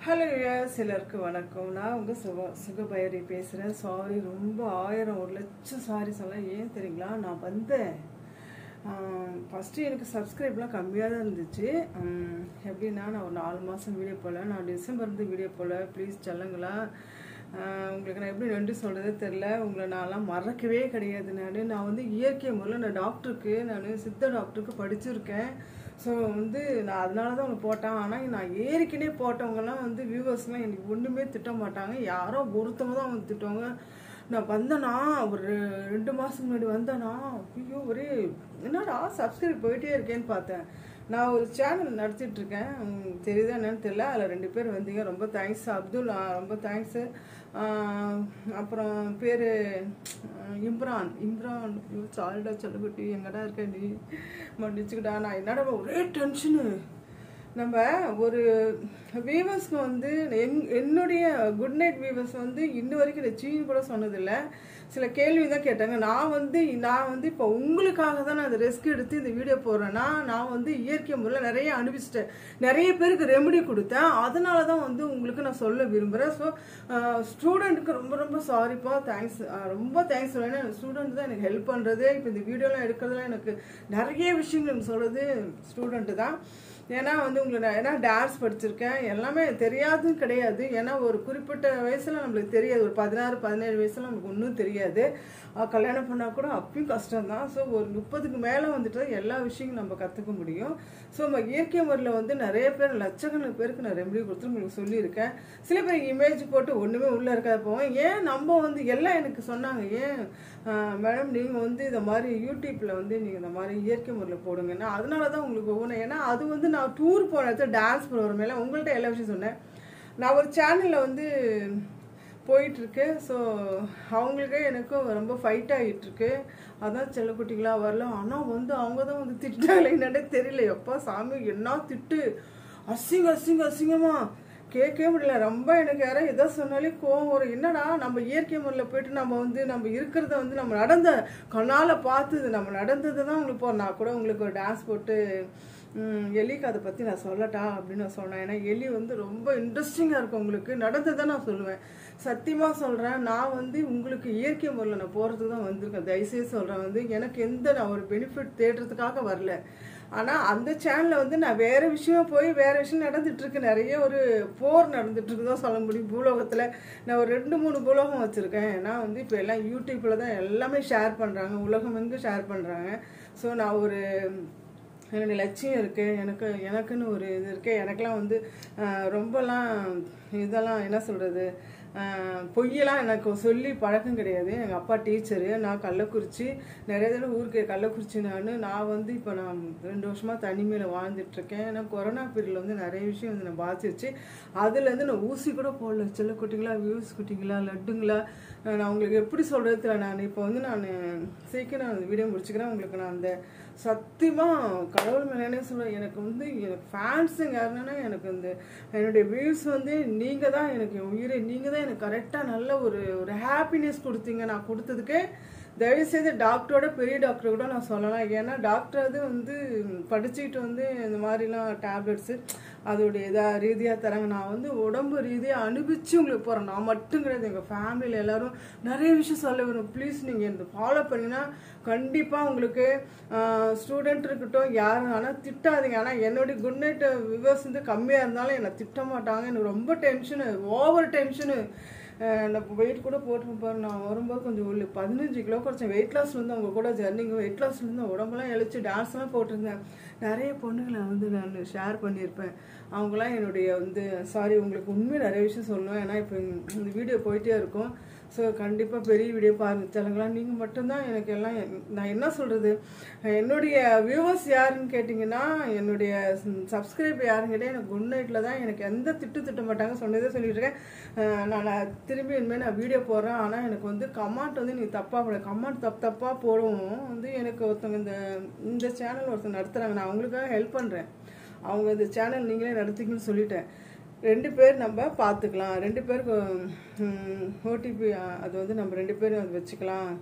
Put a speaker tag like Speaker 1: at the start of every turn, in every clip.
Speaker 1: hello சிலருக்கு வணக்கம் நான் உங்கள் சுக சுகபைரவி பேசுகிறேன் சாரி ரொம்ப ஆயிரம் ஒரு லட்சம் சாரி சொல்ல ஏன் தெரியுங்களா நான் வந்தேன் ஃபஸ்ட்டு எனக்கு சப்ஸ்கிரைப்லாம் கம்மியாக தான் இருந்துச்சு உம், எப்படின்னா நான் ஒரு நாலு மாதம் வீடியோ போடல நான் டிசம்பர் இருந்து வீடியோ போடல ப்ளீஸ் சொல்லுங்களா ஆஹ், உங்களுக்கு நான் எப்படி நன்றி சொல்கிறதே தெரில உங்களை நான்லாம் மறக்கவே கிடையாது நான் நான் வந்து இயற்கை முறையில் நான் டாக்டருக்கு நான் சித்த டாக்டருக்கு படிச்சிருக்கேன் ஸோ வந்து நான் அதனால தான் அவங்க போட்டேன் ஆனால் நான் ஏற்கனவே போட்டவங்கலாம் வந்து வியூவர்ஸ்லாம் எனக்கு ஒன்றுமே திட்ட மாட்டாங்க யாரோ ஒருத்தவங்க தான் வந்து திட்டுவாங்க நான் வந்தேனா ஒரு ரெ- ரெண்டு மாதம் முன்னாடி வந்தேனா ஐயோ ஒரே என்னடா சப்ஸ்கிரைப் போயிட்டே இருக்கேன்னு பார்த்தேன் நான் ஒரு சேனல் நடத்திட்டு இருக்கேன் உம், தெரியுதா என்னன்னு தெரியல அதில் ரெண்டு பேர் வந்தீங்க ரொம்ப தேங்க்ஸ் அப்துல் ஆ, ரொம்ப தேங்க்ஸு அப்புறம் பேர் இம்ரான் இம்ரான் சால்டா சொல்லக்குட்டி எங்கடா இருக்க நீ மன்னிச்சுக்கிட்டா நான் என்னடா ஒரே டென்ஷனு நம்ம ஒரு வீவர்ஸ்க்கு வந்து என் என்னுடைய குட் நைட் வீவர்ஸ் வந்து இன்ன வரைக்கும் இந்த சீன் கூட சொன்னதில்லை சில கேள்வி தான் கேட்டாங்க நான் வந்து நான் வந்து இப்போ உங்களுக்காக தான் நான் அந்த ரெஸ்க் எடுத்து இந்த வீடியோ போடுறேன்னா நான் வந்து இயற்கை முறையில் நிறைய அனுபவிச்சிட்டேன் நிறைய பேருக்கு ரெமெடி கொடுத்தேன் அதனால தான் வந்து உங்களுக்கு நான் சொல்ல விரும்புகிறேன் ஸோ ஸ்டூடெண்ட்டுக்கு ரொம்ப ரொம்ப சாரிப்பா தேங்க்ஸ் ரொம்ப தேங்க்ஸ் சொல்லுவேன் ஸ்டூடெண்ட் தான் எனக்கு ஹெல்ப் பண்ணுறது இப்போ இந்த வீடியோலாம் எடுக்கிறதுலாம் எனக்கு நிறைய விஷயங்கள் சொல்கிறது ஸ்டூடெண்ட்டு தான் ஏன்னா வந்து உங்களை நான் ஏன்னா டான்ஸ் படிச்சிருக்கேன் எல்லாமே தெரியாதுன்னு கிடையாது ஏன்னா ஒரு குறிப்பிட்ட வயசுல நம்மளுக்கு தெரியாது ஒரு பதினாறு பதினேழு வயசுல நமக்கு ஒன்றும் தெரியாது அஹ் கல்யாணம் பண்ணால் கூட அப்பயும் கஷ்டம் தான் ஸோ ஒரு முப்பதுக்கு மேலே வந்துட்டு தான் எல்லா விஷயங்களும் நம்ம கற்றுக்க முடியும் ஸோ நம்ம இயற்கை முறையில் வந்து நிறைய பேர் லட்சக்கணக்கான பேருக்கு நான் ரெமெடி கொடுத்து உங்களுக்கு சொல்லியிருக்கேன் சில பேர் இமேஜ் போட்டு ஒன்றுமே உள்ளே இருக்காது போவோம் ஏன் நம்ம வந்து எல்லாம் எனக்கு சொன்னாங்க ஏன் மேடம் நீங்கள் வந்து இந்த மாதிரி யூடியூப்பில் வந்து நீங்கள் இந்த மாதிரி இயற்கை முறையில் போடுங்கன்னா அதனால தான் உங்களுக்கு ஒவ்வொன்று ஏன்னா அது வந்து நான் டூர் போன இடத்துல டான்ஸ் ப்ரோக்ராம் உங்கள்கிட்ட எல்லா விஷயம் சொன்னேன் நான் ஒரு சேனலில் வந்து போயிட்டுருக்கு ஸோ அவங்களுக்கே எனக்கும் ரொம்ப ஃபைட் ஆகிட்டுருக்கு அதான் செல்லக்குட்டிங்களா வரல ஆனால் வந்து அவங்க தான் வந்து திட்டாங்களே என்னன்னே தெரியல எப்பா சாமி என்ன திட்டு அசிங்க அசிங்க அசிங்கமா கேட்கவே முடியல ரொம்ப எனக்கு யாரும் எதோ சொன்னாலே கோவம் வரும் என்னடா நம்ம இயற்கை முறையில் போயிட்டு நம்ம வந்து நம்ம இருக்கிறத வந்து நம்ம நடந்த கண்ணால் பார்த்தது நம்ம நடந்தது தான் உங்களுக்கு போ நான் கூட உங்களுக்கு ஒரு டான்ஸ் போட்டு ம், எலி கதை பற்றி நான் சொல்லட்டா அப்படின்னு நான் சொன்னேன் ஏன்னா எலி வந்து ரொம்ப இன்ட்ரெஸ்டிங்காக இருக்கும் உங்களுக்கு நடந்ததை நான் சொல்லுவேன் சத்தியமாக சொல்கிறேன் நான் வந்து உங்களுக்கு இயற்கை முறையில் நான் போகிறதுக்கு தான் வந்திருக்கேன் தயவுசெய்து சொல்கிறேன் வந்து எனக்கு எந்த நான் ஒரு பெனிஃபிட் தேடுறதுக்காக வரல ஆனால் அந்த சேனலில் வந்து நான் வேறு விஷயமா போய் வேறு விஷயம் நடந்துட்டு இருக்கு நிறைய ஒரு போர் நடந்துட்டு இருக்கு தான் சொல்ல முடியும் பூலோகத்தில் நான் ஒரு ரெண்டு மூணு பூலோகம் வச்சுருக்கேன் ஏன்னா வந்து இப்போ எல்லாம் யூடியூப்பில் தான் எல்லாமே ஷேர் பண்ணுறாங்க உலகம் எங்கும் ஷேர் பண்ணுறாங்க ஸோ நான் ஒரு என்னுடைய லட்சியம் இருக்குது எனக்கு எனக்குன்னு ஒரு இது இருக்குது எனக்கெல்லாம் வந்து ஆஹ், ரொம்பலாம் இதெல்லாம் என்ன சொல்கிறது பொய்யெல்லாம் எனக்கு சொல்லி பழக்கம் கிடையாது எங்கள் அப்பா டீச்சரு நான் கள்ளக்குறிச்சி நிறைய தடவை ஊருக்கு கள்ளக்குறிச்சி நான் நான் வந்து இப்போ நான் ரெண்டு வருஷமாக தனிமையில் வாழ்ந்துட்டுருக்கேன் ஏன்னா கொரோனா பீரியடில் வந்து நிறைய விஷயம் வந்து நான் பாதிச்சிருச்சு அதுலேருந்து நான் ஊசி கூட போடல செல்ல குட்டிங்களா வியூஸ் குட்டிங்களா லட்டுங்களா நான் உங்களுக்கு எப்படி சொல்கிறது தெரியல நான் இப்போ வந்து நான் சீக்கிரம் நான் வீடியோ முடிச்சுக்கிறேன் உங்களுக்கு நான் அந்த சத்தியமாக கடவுள் மேலே சொல்கிறேன் எனக்கு வந்து எனக்கு ஃபேன்ஸுங்க யாருன்னா எனக்கு இந்த என்னுடைய வியூஸ் வந்து நீங்கள் தான் எனக்கு என் உயிரை நீங்கள் தான் எனக்கு கரெக்டாக நல்ல ஒரு ஒரு ஹாப்பினஸ் கொடுத்தீங்க நான் கொடுத்ததுக்கு தயவுசெய்து டாக்டரோட பெரிய டாக்டர் கூட நான் சொல்லலாம் ஏன்னா டாக்டர் அது வந்து படிச்சுக்கிட்டு வந்து இந்த மாதிரிலாம் டேப்லெட்ஸு அதோடைய இதாக ரீதியாக தராங்க நான் வந்து உடம்பு ரீதியாக அனுபவிச்சு உங்களுக்கு போகிறேன் நான் மட்டும் கிடையாது எங்கள் ஃபேமிலியில் எல்லாரும் நிறைய விஷயம் சொல்ல வரும் ப்ளீஸ் நீங்கள் இந்த ஃபாலோ பண்ணிங்கன்னா கண்டிப்பாக உங்களுக்கு ஸ்டூடெண்ட் இருக்கட்டும் யார் ஆனால் திட்டாதீங்க ஆனால் என்னுடைய குட் நைட் விவர்ஸ் வந்து கம்மியாக இருந்தாலும் என்னை திட்ட மாட்டாங்க எனக்கு ரொம்ப டென்ஷனு ஓவர் டென்ஷனு நான் வெயிட் கூட போட்டு பாரு நான் வரும்போது கொஞ்சம் உள்ள பதினஞ்சு கிலோ குறைச்சேன் வெயிட் லாஸ்லேருந்து அவங்க கூட ஜர்னிங்க வெயிட் லாஸ்லேருந்து உடம்பெல்லாம் இழைச்சி டான்ஸ்லாம் போட்டிருந்தேன் நிறைய பொண்ணுங்களை வந்து நான் ஷேர் பண்ணியிருப்பேன் அவங்களாம் என்னுடைய வந்து சாரி உங்களுக்கு உண்மை நிறைய விஷயம் சொல்லணும் ஏன்னா இப்போ இந்த வீடியோ போயிட்டே இருக்கும் ஸோ கண்டிப்பாக பெரிய வீடியோ பாருங்க சேனங்களா நீங்கள் மட்டும்தான் எனக்கு எல்லாம் என்- நான் என்ன சொல்கிறது என்னுடைய வியூவர்ஸ் யாருன்னு கேட்டிங்கன்னா என்னுடைய சப்ஸ்கிரைப் யாருன்னு கேட்டால் எனக்கு குட் நைட்டில் தான் எனக்கு எந்த திட்டு திட்ட மாட்டாங்க சொன்னதே சொல்லிட்டு இருக்கேன் அஹ் நான் நான் திரும்பி இனிமேல் நான் வீடியோ போடுறேன் ஆனால் எனக்கு வந்து கமெண்ட் வந்து நீ தப்பாக போட கமெண்ட் தப்பு தப்பாக போடவும் வந்து எனக்கு ஒருத்தவங்க இந்த இந்த சேனல் ஒருத்தங்க நடத்துகிறாங்க நான் அவங்களுக்காக ஹெல்ப் பண்ணுறேன் அவங்க இந்த சேனல் நீங்களே நடத்திக்கணும்னு சொல்லிட்டேன் ரெண்டு பேர் நம்ம பார்த்துக்கலாம் ரெண்டு பேருக்கு ஓடிபி அது வந்து நம்ம ரெண்டு பேரும் அது வச்சுக்கலாம்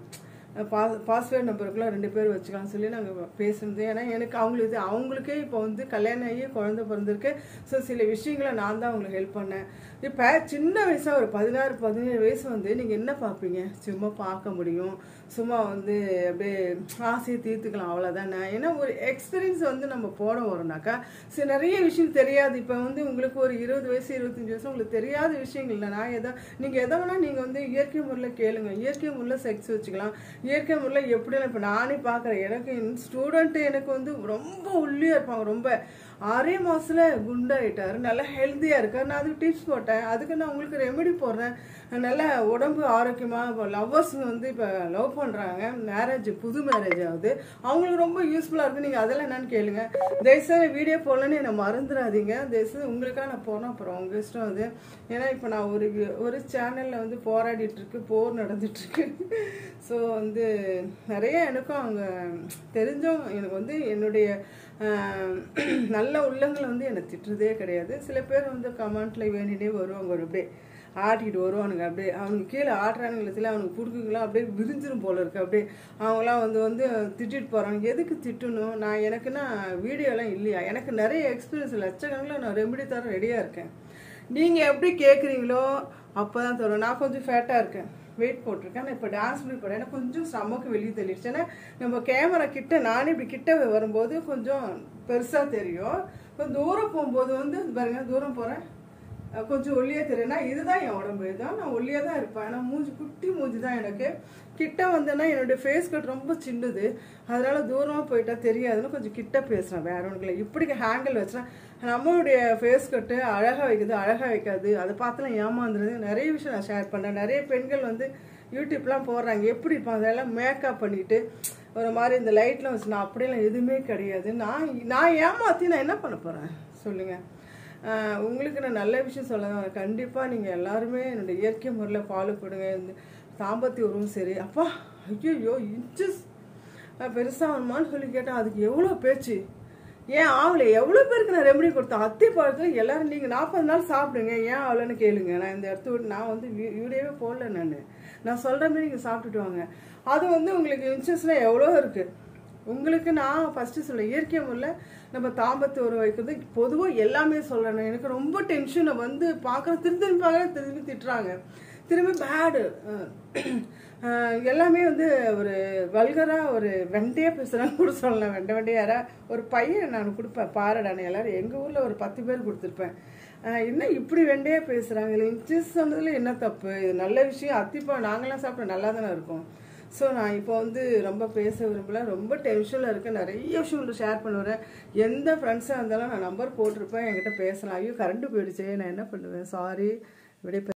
Speaker 1: பா பாஸ்வேர்ட் நம்பருக்குள்ள ரெண்டு பேர் வச்சுக்கலாம் சொல்லி நாங்கள் பேசுனது ஏன்னா எனக்கு அவங்களுக்கு அவங்களுக்கே இப்போ வந்து கல்யாணம் ஆகி குழந்தை பிறந்திருக்கு ஸோ சில விஷயங்களை நான் தான் அவங்களுக்கு ஹெல்ப் பண்ணேன் இப்போ சின்ன வயசாக ஒரு பதினாறு பதினேழு வயசு வந்து நீங்கள் என்ன பார்ப்பீங்க சும்மா பார்க்க முடியும் சும்மா வந்து அப்படியே ஆசையை தீர்த்துக்கலாம் அவ்வளோதானே ஏன்னா ஒரு எக்ஸ்பீரியன்ஸ் வந்து நம்ம போட வரோம்னாக்கா சரி நிறைய விஷயம் தெரியாது இப்போ வந்து உங்களுக்கு ஒரு இருபது வயசு இருபத்தஞ்சி வயசு உங்களுக்கு தெரியாத விஷயங்கள் இல்லை நான் எதோ நீங்கள் எதை வேணால் நீங்கள் வந்து இயற்கை முறையில் கேளுங்க இயற்கை முறையில் செக்ஸ் வச்சுக்கலாம் இயற்கை முறையில் எப்படிலாம் இப்போ நானே பார்க்குறேன் எனக்கு ஸ்டூடெண்ட்டு எனக்கு வந்து ரொம்ப ஒல்லியாக இருப்பாங்க ரொம்ப ஆறே மாசத்துல குண்டாயிட்டாரு நல்லா ஹெல்த்தியா இருக்காரு நான் அதுக்கு டிப்ஸ் போட்டேன் அதுக்கு நான் உங்களுக்கு ரெமெடி போடுறேன் நல்லா உடம்பு ஆரோக்கியமா இப்போ லவ்வர்ஸ் வந்து இப்போ லவ் பண்றாங்க மேரேஜ் புது மேரேஜ் ஆகுது அவங்களுக்கு ரொம்ப யூஸ்ஃபுல்லா இருக்கு நீங்க அதெல்லாம் என்னன்னு கேளுங்க தயவுசெய்து வீடியோ போடலன்னு என்னை மறந்துடாதீங்க தயவுசெய்து உங்களுக்காக நான் போனேன் அப்புறம் உங்க இஷ்டம் அது ஏன்னா இப்போ நான் ஒரு ஒரு சேனல்ல வந்து போராடிட்டு இருக்கு போர் நடந்துட்டு இருக்கு ஸோ வந்து நிறைய எனக்கும் அவங்க தெரிஞ்சவங்க எனக்கு வந்து என்னுடைய ஆஹ், நல்ல உள்ளங்களை வந்து என்னை திட்டுறதே கிடையாது சில பேர் வந்து கமெண்ட்ல வேண்டினே வருவாங்க ஒரு அப்படியே ஆட்டிக்கிட்டு வருவானுங்க அப்படியே அவனுக்கு கீழே ஆட்டுறானுங்கள சில அவனுக்கு பிடிக்குங்களா அப்படியே விரிஞ்சிரும் போல இருக்கு அப்படியே அவங்களாம் வந்து வந்து திட்டிட்டு போகிறாங்க எதுக்கு திட்டணும் நான் எனக்குன்னா வீடியோலாம் இல்லையா எனக்கு நிறைய எக்ஸ்பீரியன்ஸ் லட்சக்கணக்கில் நான் ரெமெடி தர ரெடியாக இருக்கேன் நீங்கள் எப்படி கேட்குறீங்களோ அப்போ தான் தரும் நான் கொஞ்சம் ஃபேட்டாக இருக்கேன் வெயிட் போட்டிருக்கேன் நான் இப்போ டான்ஸ் பண்ணி போகிறேன் எனக்கு கொஞ்சம் ஸ்டமக்கு வெளியே தெளிடுச்சு ஏன்னா நம்ம கேமரா கிட்ட நானே இப்படி கிட்ட வரும்போது கொஞ்சம் பெருசாக தெரியும் இப்போ தூரம் போகும்போது வந்து பாருங்க தூரம் போகிறேன் அஹ் கொஞ்சம் ஒல்லியாக தெரியும்னா இதுதான் என் உடம்பு இதுதான் நான் ஒல்லியாக தான் இருப்பேன் ஆனால் மூஞ்சி குட்டி மூஞ்சி தான் எனக்கு கிட்ட வந்தேன்னா என்னுடைய ஃபேஸ் கட் ரொம்ப சின்னது அதனால தூரமாக போயிட்டா தெரியாதுன்னு கொஞ்சம் கிட்ட பேசுகிறேன் வேற ஒன்றும் இல்லை இப்படி ஹேண்டில் வச்சுனா நம்மளுடைய ஃபேஸ் கட்டு அழகாக வைக்குது அழகாக வைக்காது அதை பார்த்துலாம் ஏமாந்துறது நிறைய விஷயம் நான் ஷேர் பண்ணேன் நிறைய பெண்கள் வந்து யூடியூப்லாம் போடுறாங்க எப்படி இருப்பாங்க அதெல்லாம் மேக்கப் பண்ணிட்டு ஒரு மாதிரி இந்த லைட்லாம் வச்சு நான் அப்படியெல்லாம் எதுவுமே கிடையாது நான் நான் ஏமாற்றி நான் என்ன பண்ண போகிறேன் சொல்லுங்கள் ஆஹ் உங்களுக்கு நான் நல்ல விஷயம் சொல்ல கண்டிப்பாக நீங்கள் எல்லாருமே என்னோட இயற்கை முறையில் ஃபாலோ பண்ணுங்க இந்த தாம்பத்திய உறவும் சரி அப்பா ஐயோ இன்ச்சஸ் பெருசாகணுமான்னு சொல்லி கேட்டேன் அதுக்கு எவ்வளோ பேச்சு ஏன் ஆகலை எவ்வளோ பேருக்கு நான் ரெமெடி கொடுத்தேன் அத்தி பழத்தில் எல்லாரும் நீங்கள் நாற்பது நாள் சாப்பிடுங்க ஏன் ஆகலைன்னு கேளுங்க நான் இந்த இடத்த விட்டு நான் வந்து வீ- வீடியோவே போடல நான் நான் சொல்கிற மாதிரி நீங்கள் சாப்பிட்டுட்டு வாங்க அது வந்து உங்களுக்கு இன்ச்சஸ்லாம் எவ்வளோ இருக்குது உங்களுக்கு நான் ஃபஸ்ட்டு சொல்ல இயற்கை முறையில் நம்ம தாம்பத்து உற வைக்கிறது பொதுவாக எல்லாமே சொல்கிறேன் எனக்கு ரொம்ப டென்ஷனை வந்து பார்க்குற திரும்பி திரும்பி பார்க்குற திரும்பி திட்டுறாங்க திரும்பி பேடு எல்லாமே வந்து ஒரு வல்கராக ஒரு வெண்டையாக பேசுகிறான்னு கூட சொல்லலாம் வெண்டை வெண்டையாரா ஒரு பையன் நான் கொடுப்பேன் பாரடான எல்லாரும் எங்கள் ஊரில் ஒரு பத்து பேர் கொடுத்துருப்பேன் ஆஹ் என்ன இப்படி வெண்டையாக பேசுகிறாங்க இல்லை இன்ச்சஸ் சொன்னதில் என்ன தப்பு இது நல்ல விஷயம் அத்திப்பா நாங்களாம் சாப்பிட நல்லா தானே இருக்கோம் ஸோ நான் இப்போ வந்து ரொம்ப பேச விரும்பல ரொம்ப டென்ஷனில் இருக்கேன் நிறைய விஷயம் ஷேர் பண்ணுவேன் எந்த ஃப்ரெண்ட்ஸாக இருந்தாலும் நான் நம்பர் போட்டிருப்பேன் என்கிட்ட பேசலாம் ஐயோ கரண்ட் போயிடுச்சே நான் என்ன பண்ணுவேன் சாரி விடை